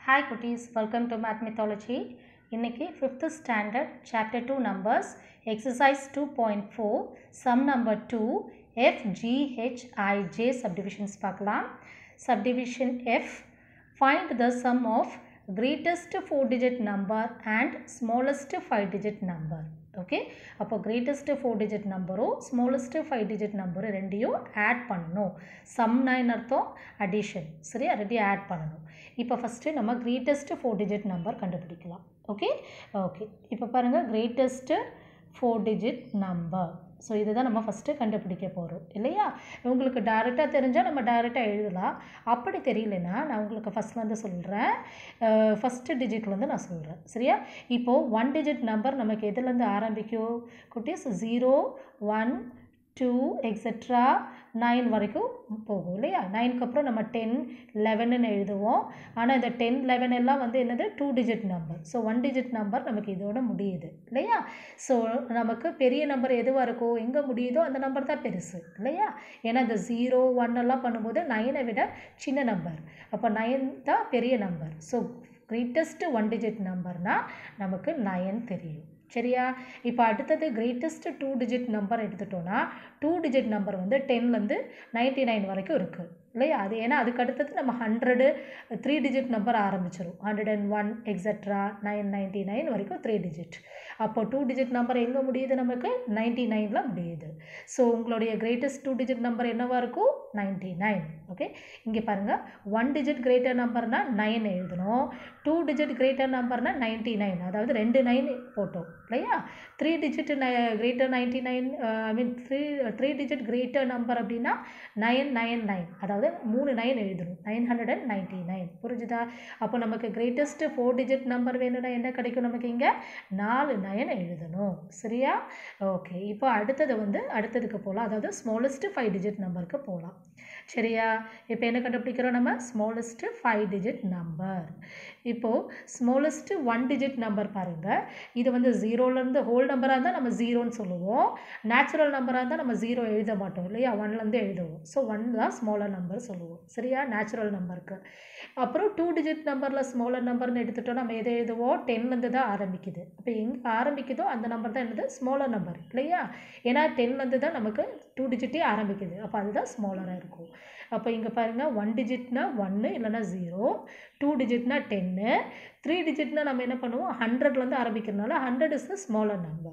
hi குட்டீஸ் welcome to math methodology இன்னைக்கு fifth standard chapter two numbers exercise two point four sum number two F G H I J subdivisions பார்க்கலாம் subdivision F find the sum of greatest four digit number and smallest five digit number okay அப்போ greatest four digit நம்பரும் smallest five digit நம்பரும் ரெண்டையும் add பண்ணணும் சம்னாயின் அர்த்தம் addition சரியா ரெண்டையும் add பண்ணணும் இப்போ ஃபஸ்ட்டு நம்ம கிரேட்டஸ்ட்டு ஃபோர் டிஜிட் நம்பர் கண்டுபிடிக்கலாம் ஓகே ஓகே இப்போ பாருங்கள் greatest four digit number so இதுதான் நம்ம ஃபஸ்ட்டு கண்டுபிடிக்க போகிறோம் இல்லையா உங்களுக்கு டேரெக்டாக தெரிஞ்சால் நம்ம டேரெக்டாக எழுதலாம் அப்படி தெரியலனா நான் உங்களுக்கு ஃபஸ்ட்லேருந்து சொல்கிறேன் ஃபஸ்ட்டு டிஜிட்லேருந்து நான் சொல்கிறேன் சரியா இப்போது ஒன் டிஜிட் நம்பர் நமக்கு எதுலேருந்து ஆரம்பிக்கும் குட்டீஸ் zero one two extra nine வரைக்கும் போகும் இல்லையா நைனுக்கு அப்புறம் நம்ம டென் லெவனுன்னு எழுதுவோம் ஆனால் இந்த டென் லெவன் எல்லாம் வந்து என்னது two digit number so one digit number நமக்கு இதோட முடியுது இல்லையா ஸோ நமக்கு பெரிய நம்பர் எதுவாக இருக்கோ எங்கே முடியுதோ அந்த நம்பர் தான் பெருசு இல்லையா ஏன்னா இந்த ஜீரோ ஒன் எல்லாம் பண்ணும்போது நைனை விட சின்ன நம்பர் அப்போ நைன் தான் பெரிய number so greatest one digit நம்பர்னால் நமக்கு நயன் தெரியும் சரியா இப்போ அடுத்தது கிரேட்டஸ்ட் டூ டிஜிட் நம்பர் எடுத்துட்டோன்னா டூ டிஜிட் நம்பர் வந்து டென்லேருந்து நைன்ட்டி நைன் வரைக்கும் இருக்குது இல்லையா அது ஏன்னா அதுக்கு அடுத்தது நம்ம ஹண்ட்ரடு த்ரீ டிஜிட் நம்பர் ஆரம்பிச்சிடும் hundred and one extra nine ninety nine வரைக்கும் த்ரீ டிஜிட் அப்போ டூ டிஜிட் நம்பர் எங்கே முடியுது நமக்கு நைன்ட்டி நைனில் முடியுது ஸோ உங்களுடைய கிரேட்டஸ்ட் டூ டிஜிட் நம்பர் என்னவாக இருக்கும் நைன்ட்டி நைன் ஓகே இங்கே பாருங்கள் ஒன் டிஜிட் கிரேட்டர் நம்பர்னால் நைன் எழுதணும் டூ டிஜிட் கிரேட்டர் நம்பர்னால் நைன்ட்டி நைன் அதாவது ரெண்டு நைன் போட்டோம் இல்லையா three digit nine greater ninety nine I mean three three digit greater number அப்படின்னா நைன் நைன் நைன் அதாவது மூணு நைன் எழுதணும் nine hundred and ninety nine புரிஞ்சுதா அப்போ நமக்கு கிரேட்டஸ்ட் ஃபோர் டிஜிட் நம்பர் வேணும்னா என்ன கிடைக்கும் நமக்கு இங்கே நாலு நைன் எழுதணும் சரியா ஓகே இப்போ அடுத்தது வந்து அடுத்ததுக்கு போகலாம் அதாவது ஸ்மாலஸ்ட்டு ஃபைவ் டிஜிட் நம்பருக்கு போகலாம் சரியா இப்போ என்ன கண்டுபிடிக்கிறோம் நம்ம ஸ்மாலஸ்ட்டு ஃபைவ் டிஜிட் நம்பர் இப்போது ஸ்மாலஸ்ட்டு ஒன் டிஜிட் நம்பர் பாருங்கள் இது வந்து ஜீரோலேருந்து ஹோல் நம்பராக இருந்தால் நம்ம ஜீரோன்னு சொல்லுவோம் நேச்சுரல் நம்பராக இருந்தால் நம்ம ஜீரோ எழுத மாட்டோம் இல்லையா ஒன்லேருந்து எழுதுவோம் ஸோ ஒன் தான் ஸ்மாலர் நம்பர் சொல்லுவோம் சரியா நேச்சுரல் நம்பருக்கு அப்புறம் டூ டிஜிட் நம்பரில் ஸ்மாலர் நம்பர்னு எடுத்துட்டோம் நம்ம எதை எழுதுவோம் டென்லேருந்து தான் ஆரம்பிக்குது அப்போ எங்கே ஆரம்பிக்குதோ அந்த நம்பர் தான் என்னது ஸ்மாலர் நம்பர் இல்லையா ஏன்னா டென்லேருந்து தான் நமக்கு டூ டிஜிட்டே ஆரம்பிக்குது அப்போ அதுதான் ஸ்மாலராக இருக்கும் அப்போ இங்கே பாருங்கள் ஒன் டிஜிட்னா ஒன்று இல்லைனா ஜீரோ டூ டிஜிட்னா டென்னு த்ரீ டிஜிட்னா நம்ம என்ன பண்ணுவோம் ஹண்ட்ரட்லேருந்து ஆரம்பிக்கிறதுனால hundred is the smaller number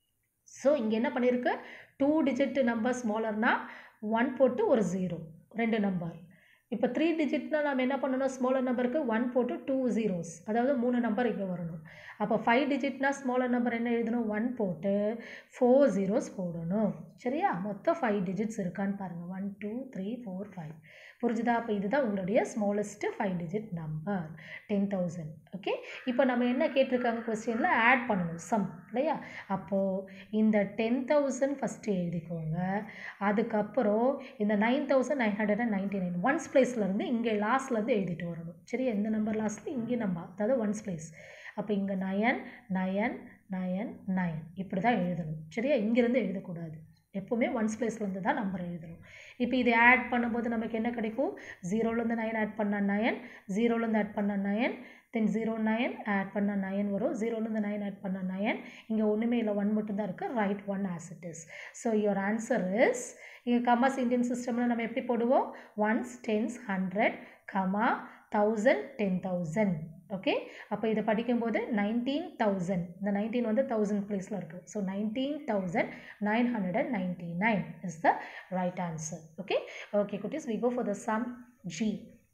so இங்கே என்ன பண்ணியிருக்கு டூ டிஜிட் நம்பர் ஸ்மாலர்னால் ஒன் போட்டு ஒரு ஜீரோ ரெண்டு நம்பர் இப்போ த்ரீ டிஜிட்னால் நம்ம என்ன பண்ணணும் ஸ்மாலர் நம்பருக்கு ஒன் போட்டு டூ ஜீரோஸ் அதாவது மூணு நம்பர் இங்கே வரணும் அப்போ ஃபைவ் டிஜிட்னா ஸ்மாலர் நம்பர் என்ன எழுதணும் ஒன் போட்டு ஃபோர் ஜீரோஸ் போடணும் சரியா மொத்தம் ஃபைவ் டிஜிட்ஸ் இருக்கான்னு பாருங்கள் one two three four five புரிஞ்சுதா அப்போ இதுதான் உங்களுடைய smallest five digit number ten thousand okay இப்போ நம்ம என்ன கேட்டிருக்காங்க கொஸ்டினில் ஆட் பண்ணணும் சம் இல்லையா அப்போது இந்த டென் தௌசண்ட் ஃபஸ்ட்டு எழுதிக்கோங்க அதுக்கப்புறம் இந்த nine thousand nine hundred and ninety nine ones பிளேஸ்லேருந்து இங்கே லாஸ்ட்லேருந்து எழுதிட்டு வரணும் சரியா எந்த நம்பர் லாஸ்ட்டில் இங்கே நம்பர் அதாவது ஒன்ஸ் பிளேஸ் அப்போ இங்கே நயன் நயன் நயன் நயன் இப்படி தான் எழுதணும் சரியா இங்கேருந்து எழுதக்கூடாது எப்போவுமே ஒன்ஸ் பிளேஸ்லேருந்து தான் நம்பர் எழுதணும் இப்போ இதை ஆட் பண்ணும்போது நமக்கு என்ன கிடைக்கும் ஜீரோலேருந்து நயன் ஆட் பண்ணால் நயன் ஜீரோலேருந்து ஆட் பண்ணால் nine then zero nine add பண்ணால் நயன் வரும் ஜீரோலேருந்து நயன் ஆட் பண்ணால் நயன் இங்கே ஒன்றுமே இல்லை ஒன் மட்டும்தான் இருக்குது right one as it is so your answer is இங்கே கமாஸ் இந்தியன் சிஸ்டமில் நம்ம எப்படி போடுவோம் ones tens hundred comma thousand ten thousand okay அப்போ இதை படிக்கும்போது நைன்டீன் தௌசண்ட் இந்த நைன்டீன் வந்து தௌசண்ட் ப்ளேஸில் இருக்குது so nineteen thousand nine hundred and ninety nine is the right answer okay okay குட்டீஸ் we go for the sum G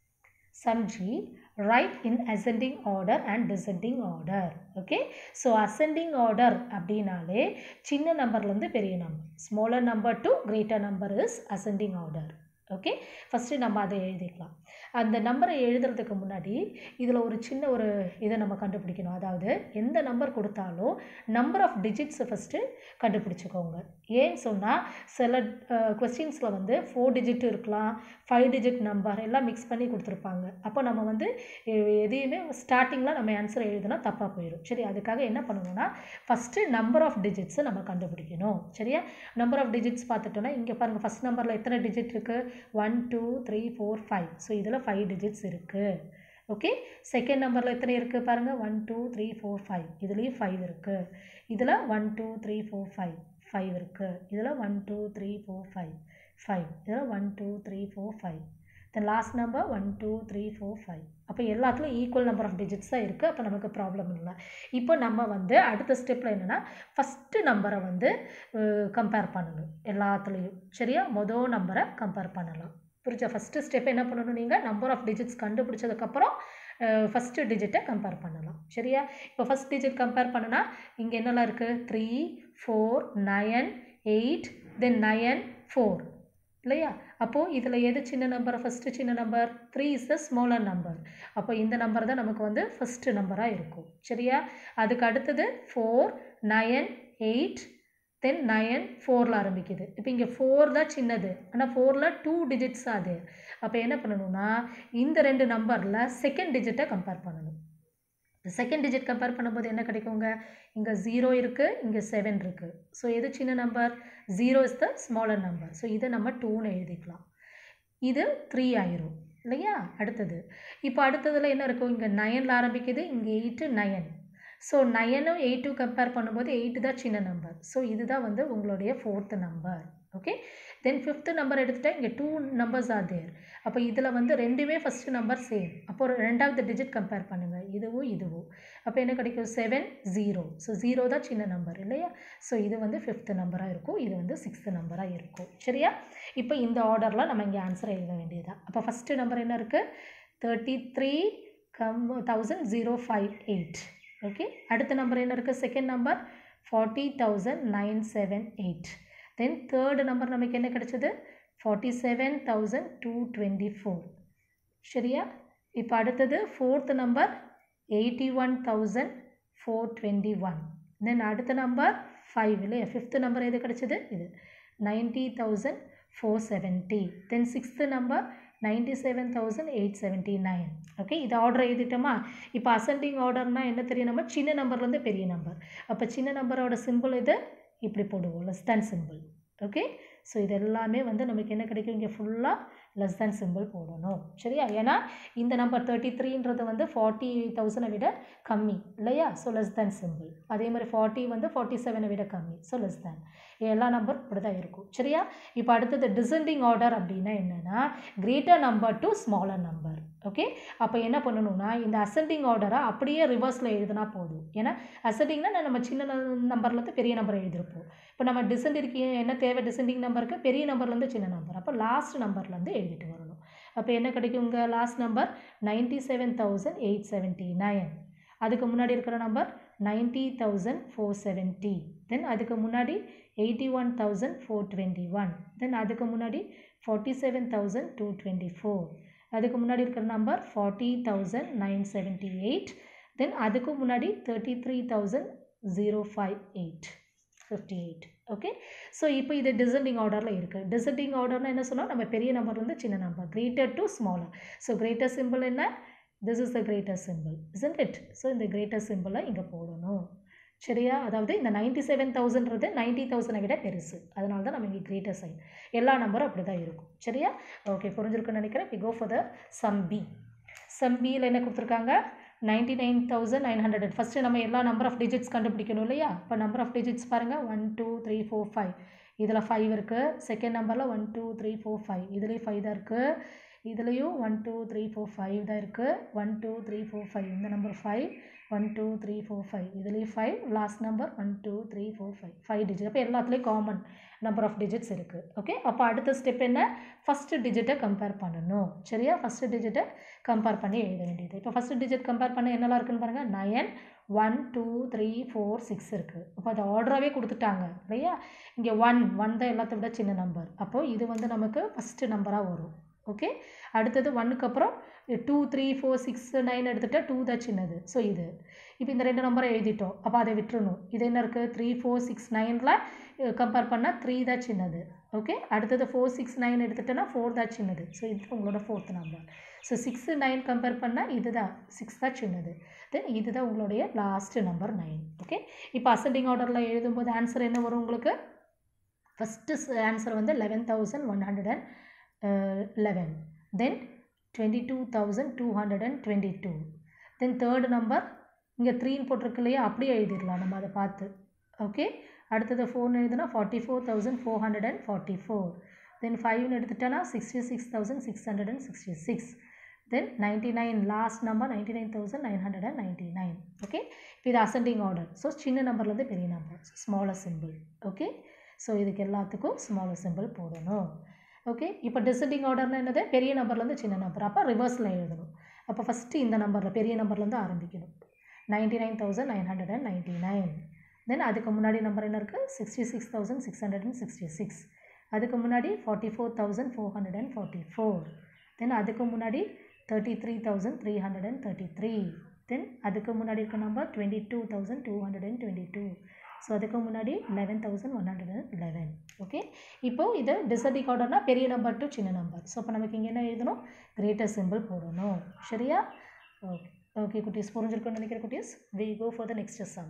sum G right in ascending order and descending order okay so ascending order அப்படின்னாலே சின்ன நம்பர்லேருந்து பெரிய number smaller number to greater number is ascending order okay first நம்ம அதை எழுதிக்கலாம் அந்த நம்பரை எழுதுறதுக்கு முன்னாடி இதில் ஒரு சின்ன ஒரு இதை நம்ம கண்டுபிடிக்கணும் அதாவது எந்த நம்பர் கொடுத்தாலும் நம்பர் ஆஃப் டிஜிட்ஸை ஃபஸ்ட்டு கண்டுபிடிச்சிக்கோங்க ஏன்னு சொன்னால் சில கொஸ்டின்ஸில் வந்து ஃபோர் டிஜிட் இருக்கலாம் ஃபைவ் டிஜிட் நம்பர் எல்லாம் மிக்ஸ் பண்ணி கொடுத்துருப்பாங்க அப்போ நம்ம வந்து எதையுமே ஸ்டார்டிங்கில் நம்ம ஆன்சர் எழுதுனா தப்பாக போயிடும் சரி அதுக்காக என்ன பண்ணணும்னா ஃபஸ்ட்டு நம்பர் ஆஃப் டிஜிட்ஸை நம்ம கண்டுபிடிக்கணும் சரியா நம்பர் ஆஃப் டிஜிட்ஸ் பார்த்துட்டோன்னா இங்கே பாருங்கள் ஃபஸ்ட் நம்பரில் எத்தனை டிஜிட் இருக்குது one two three four five so இதில் ஃபைவ் டிஜிட்ஸ் இருக்குது ஓகே செகண்ட் நம்பரில் எத்தனை இருக்குது பாருங்கள் one two three four five இதுலேயும் ஃபைவ் இருக்குது இதில் one two three four five five இருக்குது இதில் one two three four five five இதில் one two three four five then last number one two three four five அப்போ எல்லாத்துலையும் equal number of digits தான் இருக்குது அப்போ நமக்கு ப்ராப்ளம் இல்லை இப்போ நம்ம வந்து அடுத்த ஸ்டெப்பில் என்னென்னா ஃபஸ்ட்டு நம்பரை வந்து கம்பேர் பண்ணணும் எல்லாத்துலேயும் சரியா மொதல் நம்பரை கம்பேர் பண்ணலாம் புரிஞ்சா ஃபஸ்ட்டு ஸ்டெப் என்ன பண்ணணும் நீங்கள் நம்பர் ஆஃப் டிஜிட்ஸ் கண்டுபிடிச்சதுக்கப்புறம் ஃபஸ்ட்டு டிஜிட்டை கம்பேர் பண்ணலாம் சரியா இப்போ ஃபஸ்ட் டிஜிட் கம்பேர் பண்ணுனா இங்கே என்னெல்லாம் இருக்குது three four nine eight then nine four இல்லையா அப்போது இதில் எது சின்ன நம்பர் ஃபஸ்ட்டு சின்ன number three is the smaller number அப்போ இந்த நம்பர் தான் நமக்கு வந்து ஃபஸ்ட்டு நம்பராக இருக்கும் சரியா அதுக்கு அடுத்தது four nine eight then nine ஃபோரில் ஆரம்பிக்குது இப்போ இங்கே ஃபோர் தான் சின்னது ஆனால் ஃபோரில் டூ டிஜிட்ஸ் அது அப்போ என்ன பண்ணணும்னா இந்த ரெண்டு நம்பரில் செகண்ட் டிஜிட்டை கம்பேர் பண்ணணும் செகண்ட் டிஜிட் கம்பேர் பண்ணும்போது என்ன கிடைக்குங்க இங்கே ஜீரோ இருக்குது இங்கே செவன் இருக்குது ஸோ எது சின்ன number zero is the smaller number so இதை நம்ம டூன்னு எழுதிக்கலாம் இது த்ரீ ஆயிரும் இல்லையா அடுத்தது இப்போ அடுத்ததில் என்ன இருக்கும் இங்கே நயனில் ஆரம்பிக்குது இங்கே எயிட்டு நயன் ஸோ நயனும் எயிட்டும் கம்பேர் பண்ணும்போது எயிட்டு தான் சின்ன நம்பர் ஸோ இதுதான் வந்து உங்களுடைய fourth number okay then fifth number எடுத்துகிட்டா இங்கே டூ நம்பர்ஸ் ஆர் தேர் அப்போ இதில் வந்து ரெண்டுமே ஃபஸ்ட்டு நம்பர் சேம் அப்போ ரெண்டாவது டிஜிட் கம்பேர் பண்ணுங்கள் இதுவும் இதுவும் அப்போ என்ன கிடைக்கும் செவன் ஜீரோ ஸோ ஜீரோ தான் சின்ன நம்பர் இல்லையா ஸோ இது வந்து ஃபிஃப்த்து நம்பராக இருக்கும் இது வந்து சிக்ஸ்த்து நம்பராக இருக்கும் சரியா இப்போ இந்த ஆர்டரில் நம்ம இங்கே ஆன்சர் எழுத வேண்டியதான் அப்போ ஃபஸ்ட்டு நம்பர் என்ன இருக்குது thirty three comma thousand zero five eight okay அடுத்த நம்பர் என்ன இருக்குது second number forty thousand nine seven eight then third number நமக்கு என்ன கிடச்சிது forty seven thousand two twenty four சரியா இப்போ அடுத்தது fourth number eighty one thousand four twenty one then அடுத்த நம்பர் ஃபைவ் இல்லையா ஃபிஃப்த்து நம்பர் எது கிடச்சிது இது ninety thousand four seventy then sixth number ninety seven thousand eight seventy nine okay இது order எழுதிட்டோமா இப்போ அசெண்டிங் ஆர்டர்னால் என்ன தெரியும் நம்ம சின்ன நம்பர்லேருந்து பெரிய நம்பர் அப்போ சின்ன நம்பரோட சிம்பிள் இது இப்படி போடுவோம் less than symbol okay so இது எல்லாமே வந்து நமக்கு என்ன கிடைக்கும் இங்கே ஃபுல்லாக லெஸ் தேன் சிம்பிள் போடணும் சரியா ஏன்னா இந்த நம்பர் தேர்ட்டி த்ரீன்றது வந்து ஃபார்ட்டி தௌசண்டை விட கம்மி இல்லையா ஸோ லெஸ் தேன் சிம்பிள் அதே மாதிரி ஃபார்ட்டி வந்து ஃபார்ட்டி செவனை விட கம்மி ஸோ லெஸ் தேன் எல்லா நம்பர் இப்படி தான் இருக்கும் சரியா இப்போ அடுத்தது டிசெண்டிங் ஆர்டர் அப்படின்னா என்னென்னா greater number to smaller number okay அப்போ என்ன பண்ணணும்னா இந்த அசெண்டிங் ஆர்டரை அப்படியே ரிவர்ஸில் எழுதினா போதும் ஏன்னா அசெண்டிங்னா நம்ம சின்ன நம்பர்லேருந்து பெரிய நம்பர் எழுதியிருப்போம் இப்போ நம்ம டிசெண்டிங்க்கு என்ன தேவை டிசெண்டிங் நம்பருக்கு பெரிய நம்பர்லேருந்து சின்ன நம்பர் அப்போ லாஸ்ட் நம்பர்லேருந்து எழுதிட்டு வரணும் அப்போ என்ன கிடைக்குங்க last number ninety seven thousand eight seventy nine அதுக்கு முன்னாடி இருக்கிற number ninety thousand four seventy then அதுக்கு முன்னாடி eighty one thousand four twenty one then அதுக்கு முன்னாடி forty seven thousand two twenty four அதுக்கு முன்னாடி இருக்கிற number forty thousand nine seventy eight then அதுக்கு முன்னாடி thirty three thousand zero five eight fifty eight okay so இப்போ இது டிசெண்டிங் ஆர்டரில் இருக்குது டிசெண்டிங் ஆர்டர்னால் என்ன சொன்னால் நம்ம பெரிய நம்பர்லேருந்து சின்ன number greater to smaller so greater symbol என்ன this is the greater symbol isn't it so இந்த கிரேட்டர் சிம்பிளை இங்கே போடணும் சரியா அதாவது இந்த நைன்ட்டி செவன் தௌசண்ட்றது நைன்ட்டி தௌசண்டை விட பெருசு அதனால தான் நம்ம இங்கே கிரேட்டர் சைன் எல்லா நம்பரும் அப்படி தான் இருக்கும் சரியா ஓகே புரிஞ்சிருக்குன்னு நினைக்கிறேன் we go for the sum B sum பியில் என்ன கொடுத்துருக்காங்க ninety nine thousand nine hundred first நம்ம எல்லா நம்பர் ஆஃப் டிஜிட்ஸ் கண்டுபிடிக்கணும் இல்லையா இப்போ நம்பர் ஆஃப் டிஜிட்ஸ் பாருங்கள் one two three four five இதில் ஃபைவ் இருக்குது செகண்ட் நம்பரில் one two three four five இதுலேயும் ஃபைவ் தான் இருக்குது இதுலேயும் one two three four five தான் இருக்குது one two three four five இந்த number five one two three four five இதுலேயும் five last number one two three four five five digit அப்போ எல்லாத்துலேயும் காமன் நம்பர் ஆஃப் டிஜிட்ஸ் இருக்குது okay அப்போ அடுத்த step என்ன ஃபஸ்ட்டு டிஜிட்டை கம்பேர் பண்ணணும் சரியா ஃபஸ்ட்டு டிஜிட்டை கம்பேர் பண்ணி எழுத வேண்டியது இப்போ ஃபஸ்ட்டு டிஜிட் கம்பேர் பண்ண என்னெல்லாம் இருக்குன்னு பாருங்கள் nine one two three four six இருக்குது அப்போ அது ஆர்டராகவே கொடுத்துட்டாங்க இல்லையா இங்கே ஒன் ஒன் தான் எல்லாத்த விட சின்ன நம்பர் அப்போது இது வந்து நமக்கு ஃபஸ்ட்டு நம்பராக வரும் ஓகே அடுத்தது ஒன்னுக்கு அப்புறம் two three four six nine எடுத்துகிட்டா டூ தான் சின்னது ஸோ இது இப்போ இந்த ரெண்டு நம்பரை எழுதிட்டோம் அப்போ அதை விட்டுறணும் இது என்ன இருக்குது த்ரீ ஃபோர் சிக்ஸ் நைனில் கம்பேர் பண்ணால் த்ரீ தான் சின்னது ஓகே அடுத்தது ஃபோர் சிக்ஸ் நைன் எடுத்துட்டோன்னா ஃபோர் தான் சின்னது ஸோ இது உங்களோட fourth number so six nine compare பண்ணால் இது தான் சிக்ஸ் தான் சின்னது தென் இது தான் உங்களுடைய லாஸ்ட்டு நம்பர் நைன் ஓகே இப்போ அசெண்டிங் ஆர்டரில் எழுதும்போது ஆன்சர் என்ன வரும் உங்களுக்கு ஃபஸ்ட்டு ஆன்சர் வந்து eleven thousand one hundred and eleven then twenty two thousand two hundred and twenty two then third number இங்கே த்ரீன்னு போட்டிருக்கு இல்லையா அப்படியே எழுதிடலாம் நம்ம அதை பார்த்து ஓகே அடுத்தது ஃபோர்னு எழுதுனா forty four thousand four hundred and forty four then ஃபைவ்னு எடுத்துட்டோன்னா sixty six thousand six hundred and sixty six then ninety nine last number ninety nine thousand nine hundred and ninety nine okay இப்போ இது ascending order so சின்ன நம்பர்லேருந்து பெரிய number smaller symbol okay so இதுக்கு எல்லாத்துக்கும் smaller symbol போடணும் okay இப்போ descending ஆர்டர்னா என்னது பெரிய நம்பர்லேருந்து சின்ன நம்பர் அப்போ ரிவர்ஸில் எழுதணும் அப்போ ஃபஸ்ட்டு இந்த நம்பரில் பெரிய நம்பர்லேருந்து ஆரம்பிக்கணும் ninety nine thousand nine hundred and ninety nine then அதுக்கு முன்னாடி நம்பர் என்ன இருக்குது sixty six thousand six hundred and sixty six அதுக்கு முன்னாடி forty four thousand four hundred and forty four then அதுக்கு முன்னாடி thirty three thousand three hundred and thirty three then அதுக்கு முன்னாடி இருக்க number twenty two thousand two hundred and twenty two so அதுக்கு முன்னாடி eleven thousand one hundred and eleven okay இப்போது இது descending ஆர்டர்னா பெரிய நம்பர் டு சின்ன நம்பர் ஸோ இப்போ நமக்கு இங்கே என்ன எழுதணும் கிரேட்டர் சிம்பிள் போடணும் சரியா ஓகே ஓகே குட்டீஸ் புரிஞ்சிருக்குன்னு நினைக்கிற குட்டீஸ் we go for the next sum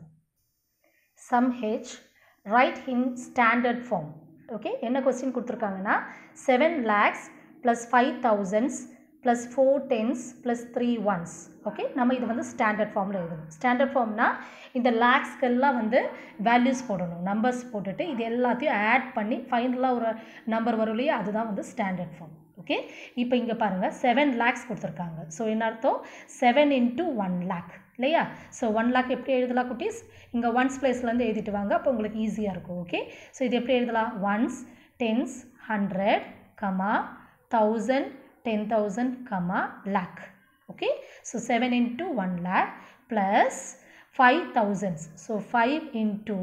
sum H write in standard form okay என்ன கொஸ்டின் கொடுத்துருக்காங்கன்னா seven lakhs plus five thousands plus four tens plus three ones okay நம்ம இது வந்து ஸ்டாண்டர்ட் ஃபார்மில் எழுதணும் ஸ்டாண்டர்ட் ஃபார்ம்னா இந்த லேக்ஸ்க்கெல்லாம் வந்து வேல்யூஸ் போடணும் நம்பர்ஸ் போட்டுட்டு இது எல்லாத்தையும் ஆட் பண்ணி ஃபைனலாக ஒரு நம்பர் வரும் இல்லையா அதுதான் வந்து ஸ்டாண்டர்ட் ஃபார்ம் ஓகே இப்போ இங்கே பாருங்கள் செவன் லேக்ஸ் கொடுத்துருக்காங்க ஸோ என்ன அர்த்தம் செவன் இன்ட்டு ஒன் லேக் இல்லையா ஸோ ஒன் லேக் எப்படி எழுதலாம் குட்டீஸ் இங்கே ஒன்ஸ் பிளேஸ்லேருந்து எழுதிட்டு வாங்க அப்போ உங்களுக்கு ஈஸியாக இருக்கும் ஓகே ஸோ இது எப்படி எழுதலாம் ones tens hundred comma thousand ten thousand comma lakh okay so seven into one lakh plus five thousands so five into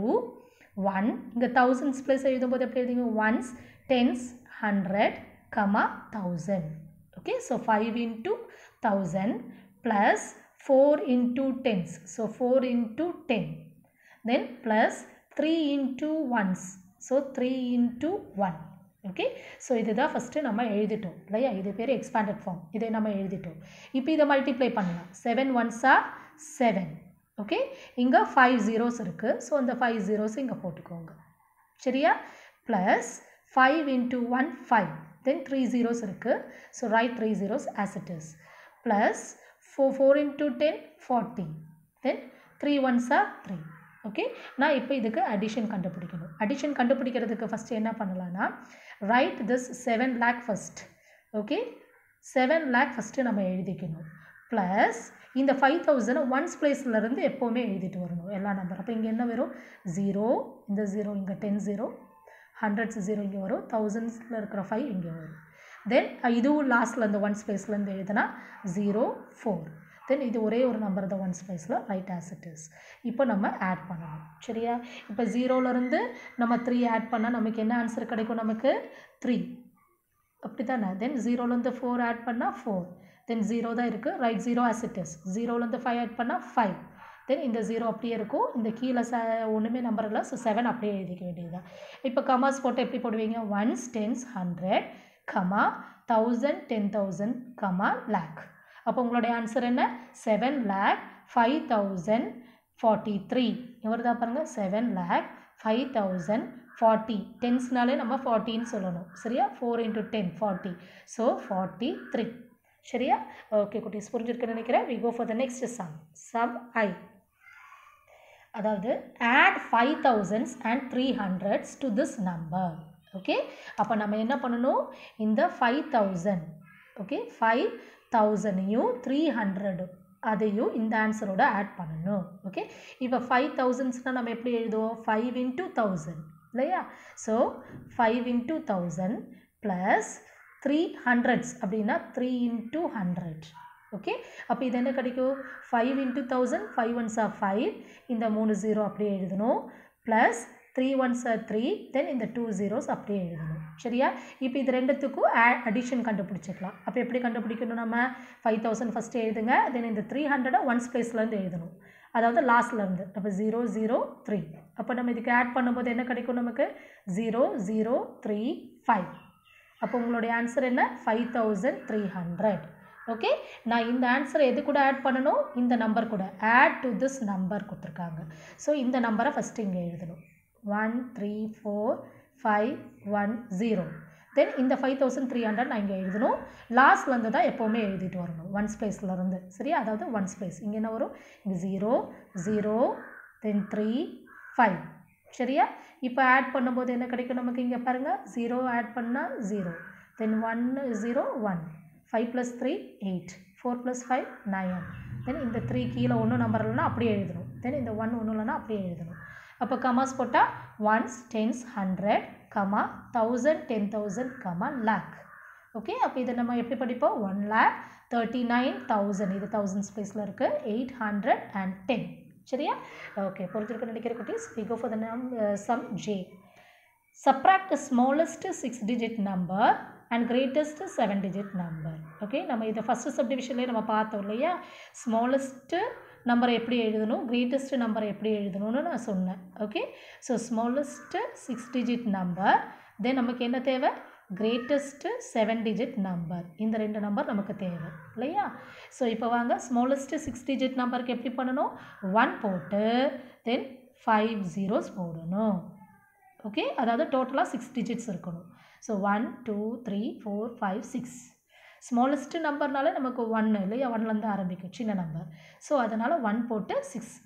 one இங்கே தௌசண்ட்ஸ் ப்ளஸ் எழுதும்போது எப்படி எழுதிங்க ones tens hundred comma 1000 okay so 5 into 1000 plus 4 into tens so 4 into 10 then plus 3 into ones so 3 into 1 okay so இதுதான் first நம்ம எழுதிட்டோம் இல்லையா இது பேர் எக்ஸ்பேண்டட் ஃபார்ம் இதை நம்ம எழுதிட்டோம் இப்போ இதை மல்டிப்ளை பண்ணலாம் செவன் ஒன்ஸா செவன் ஓகே இங்கே ஃபைவ் ஜீரோஸ் இருக்குது ஸோ அந்த ஃபைவ் ஜீரோஸ் இங்கே போட்டுக்கோங்க சரியா plus five into one five then 3 zeros இருக்கு so write 3 zeros as it is plus 4 4 into 10 40 then 3 ones are 3 okay நான் இப்போ இதுக்கு அடிஷன் கண்டுபிடிக்கணும் அடிஷன் கண்டுபிடிக்கிறதுக்கு ஃபஸ்ட் என்ன பண்ணலான்னா write this seven lakh first okay seven lakh first நம்ம எழுதிக்கணும் ப்ளஸ் இந்த ஃபைவ் தௌசண்ட் ஒன்ஸ் பிளேஸ்லேருந்து எப்போவுமே எழுதிட்டு வரணும் எல்லா நம்பர் அப்போ இங்கே என்ன வரும் ஜீரோ இந்த ஜீரோ இங்கே டென் ஜீரோ ஹண்ட்ரட்ஸ் ஜீரோ இங்கே வரும் தௌசண்ட்ஸில் இருக்கிற ஃபைவ் இங்கே வரும் தென் இதுவும் லாஸ்ட்டில் இந்த ஒன்ஸ் பிளேஸ்லேருந்து எழுதுனா ஜீரோ ஃபோர் தென் இது ஒரே ஒரு நம்பர் தான் ஒன்ஸ் பிளேஸில் ரைட் ஆஸ் இட் இஸ் இப்போ நம்ம ஆட் பண்ணணும் சரியா இப்போ ஜீரோலேருந்து நம்ம த்ரீ ஆட் பண்ணால் நமக்கு என்ன ஆன்சர் கிடைக்கும் நமக்கு த்ரீ அப்படி தானே தென் ஜீரோலேருந்து ஃபோர் ஆட் பண்ணால் ஃபோர் தென் ஜீரோ தான் இருக்குது right zero as it is ஜீரோலேருந்து ஃபைவ் ஆட் பண்ணால் ஃபைவ் தென் இந்த ஜீரோ அப்படியே இருக்கும் இந்த கீழே ச ஒன்றுமே நம்பர் இல்லை ஸோ செவன் அப்படியே எழுதிக்க வேண்டியதுதான் இப்போ கமாஸ் போட்டு எப்படி போடுவீங்க ones tens hundred comma thousand ten thousand comma lakh அப்போ உங்களுடைய ஆன்சர் என்ன seven lakh five thousand forty three இவர் தான் பாருங்கள் seven lakh five thousand forty டென்ஸ்னாலே நம்ம ஃபார்ட்டின்னு சொல்லணும் சரியா four into ten forty so forty three சரியா ஓகே குட்டீஸ் புரிஞ்சிருக்குன்னு நினைக்கிறேன் we go for the next sum sum I அதாவது add five thousands and three hundreds to this number okay அப்போ நம்ம என்ன பண்ணணும் இந்த ஃபைவ் தௌசண்ட் ஓகே ஃபைவ் தௌசண்டையும் த்ரீ ஹண்ட்ரடும் அதையும் இந்த ஆன்சரோட ஆட் பண்ணணும் ஓகே இப்போ ஃபைவ் தௌசண்ட்ஸ்னால் நம்ம எப்படி எழுதுவோம் ஃபைவ் இன்ட்டு தௌசண்ட் இல்லையா so five into thousand plus three hundreds அப்படின்னா த்ரீ இன்ட்டு ஹண்ட்ரட் ஓகே அப்போ இது என்ன கிடைக்கும் five into thousand five ones are five இந்த மூணு ஜீரோ அப்படியே எழுதணும் plus three ones are three then இந்த டூ ஜீரோஸ் அப்படியே எழுதணும் சரியா இப்போ இது ரெண்டுத்துக்கும் ஆ அடிஷன் கண்டுபிடிச்சிக்கலாம் அப்போ எப்படி கண்டுபிடிக்கணும் நம்ம ஃபைவ் தௌசண்ட் ஃபஸ்ட்டு எழுதுங்க தென் இந்த த்ரீ ஹண்ட்ரடை ஒன்ஸ் பிளேஸ்லேருந்து எழுதணும் அதாவது லாஸ்ட்லேருந்து அப்போ ஜீரோ ஜீரோ த்ரீ அப்போ நம்ம இதுக்கு ஆட் பண்ணும்போது என்ன கிடைக்கும் நமக்கு ஜீரோ ஜீரோ த்ரீ ஃபைவ் அப்போ உங்களுடைய ஆன்சர் என்ன five thousand three hundred okay நான் இந்த ஆன்சரை எது கூட ஆட் பண்ணணும் இந்த நம்பர் கூட ஆட் டு திஸ் நம்பர் கொடுத்துருக்காங்க ஸோ இந்த நம்பரை ஃபஸ்ட்டு இங்கே எழுதணும் one three four five one zero then இந்த ஃபைவ் தௌசண்ட் த்ரீ ஹண்ட்ரட் நான் இங்கே எழுதணும் லாஸ்ட்லேருந்து தான் எப்போவுமே எழுதிட்டு வரணும் ஒன்ஸ் பிளேஸ்லேருந்து சரியா அதாவது ஒன்ஸ் பிளேஸ் இங்கே என்ன வரும் இங்கே zero zero then three five சரியா இப்போ ஆட் பண்ணும்போது என்ன கிடைக்கும் நமக்கு இங்கே பாருங்கள் ஜீரோ ஆட் பண்ணால் ஜீரோ தென் ஒன்று zero one five plus three eight four plus five nine then இந்த த்ரீ கீழே ஒன்றும் நம்பர் இல்லைனா அப்படியே எழுதணும் தென் இந்த ஒன் ஒன்றும் இல்லைனா அப்படியே எழுதணும் அப்போ கமாஸ் போட்டால் ones tens hundred comma thousand ten thousand comma lakh okay அப்போ இதை நம்ம எப்படி படிப்போம் one lakh thirty nine thousand இது தௌசண்ட் ஸ்பேஸில் இருக்குது எயிட் ஹண்ட்ரட் அண்ட் டென் சரியா ஓகே புரிஞ்சிருக்க நினைக்கிற குட்டீஸ் வி கோ ஃபார் த நம் sum J subtract the smallest six digit number and greatest seven digit number okay நம்ம இதை ஃபஸ்ட்டு சப்டிவிஷன்லேயே நம்ம பார்த்தோம் இல்லையா ஸ்மாலஸ்ட்டு நம்பரை எப்படி எழுதணும் கிரேட்டஸ்ட் நம்பரை எப்படி எழுதணும்னு நான் சொன்னேன் okay so smallest six digit number then நமக்கு என்ன தேவை கிரேட்டஸ்ட்டு செவன் டிஜிட் நம்பர் இந்த ரெண்டு நம்பர் நமக்கு தேவை இல்லையா ஸோ இப்போ வாங்க ஸ்மாலஸ்ட்டு சிக்ஸ் டிஜிட் நம்பருக்கு எப்படி பண்ணணும் ஒன் போட்டு தென் ஃபைவ் ஜீரோஸ் போடணும் ஓகே அதாவது டோட்டலாக சிக்ஸ் டிஜிட்ஸ் இருக்கணும் so one two three four five six smallest நம்பர்னால நமக்கு ஒன்று இல்லையா ஒன்லேருந்து ஆரம்பிக்கும் சின்ன நம்பர் ஸோ அதனால் ஒன் போட்டு சிக்ஸ்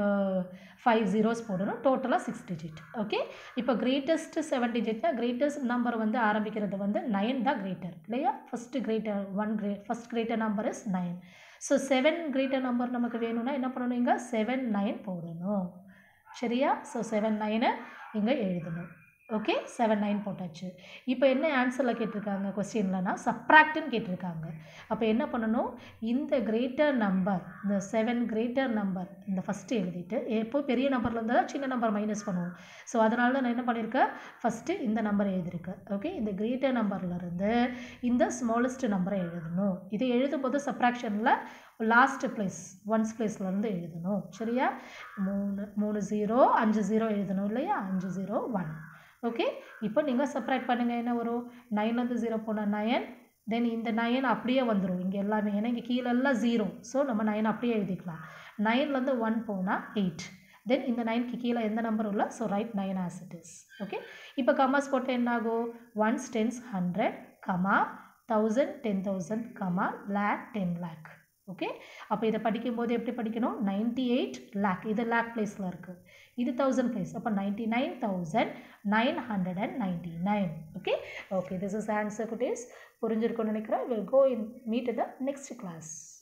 ஃபைவ் ஜீரோஸ் போடணும் டோட்டலாக சிக்ஸ் டிஜிட் ஓகே இப்போ கிரேட்டஸ்ட் செவன் டிஜிட்னா கிரேட்டஸ்ட் நம்பர் வந்து ஆரம்பிக்கிறது வந்து நைன் தான் கிரேட்டர் இல்லையா first greater one great first greater number is nine so seven greater number நமக்கு வேணும்னா என்ன பண்ணணும் இங்கே செவன் நைன் போடணும் சரியா ஸோ செவன் நைனை இங்கே எழுதணும் ஓகே செவன் நைன் போட்டாச்சு இப்போ என்ன ஆன்சரில் கேட்டிருக்காங்க கொஸ்டின்லனா சப்ராக்ட்னு கேட்டிருக்காங்க அப்போ என்ன பண்ணணும் இந்த கிரேட்டர் நம்பர் இந்த செவன் கிரேட்டர் நம்பர் இந்த ஃபஸ்ட்டு எழுதிட்டு எப்போ பெரிய நம்பரில் இருந்தால் தான் சின்ன நம்பர் மைனஸ் பண்ணுவோம் ஸோ அதனால தான் நான் என்ன பண்ணியிருக்கேன் ஃபஸ்ட்டு இந்த நம்பர் எழுதியிருக்கேன் ஓகே இந்த கிரேட்டர் நம்பர்லேருந்து இந்த ஸ்மாலஸ்ட் நம்பரை எழுதணும் இதை எழுதும்போது சப்ராக்ஷனில் லாஸ்ட் பிளேஸ் ஒன்ஸ் பிளேஸ்லேருந்து எழுதணும் சரியா மூணு மூணு ஜீரோ அஞ்சு ஜீரோ எழுதணும் இல்லையா அஞ்சு ஜீரோ ஒன் ஓகே இப்போ நீங்கள் செப்பரேட் பண்ணுங்கள் என்ன வரும் நைன்லேருந்து ஜீரோ போனால் நயன் தென் இந்த நயன் அப்படியே வந்துடும் இங்கே எல்லாமே ஏன்னா இங்கே கீழே எல்லாம் ஜீரோ ஸோ நம்ம நயன் அப்படியே எழுதிக்கலாம் நைன்லேருந்து ஒன் போனால் எயிட் தென் இந்த நைன்க்கு கீழே எந்த நம்பரும் இல்லை so write nine as it is okay இப்போ கமாஸ் போட்டு என்ன ஆகும் ones tens hundred comma thousand ten thousand comma lakh ten lakh okay அப்போ இதை படிக்கும்போது எப்படி படிக்கணும் நைன்டி எயிட் லேக் இது லேக் பிளேஸில் இருக்குது இது தௌசண்ட் பிளேஸ் அப்போ ninety nine thousand nine hundred and ninety nine okay okay this is answer குட்டீஸ் புரிஞ்சிருக்கும்னு நினைக்கிறேன் will go in meet the next class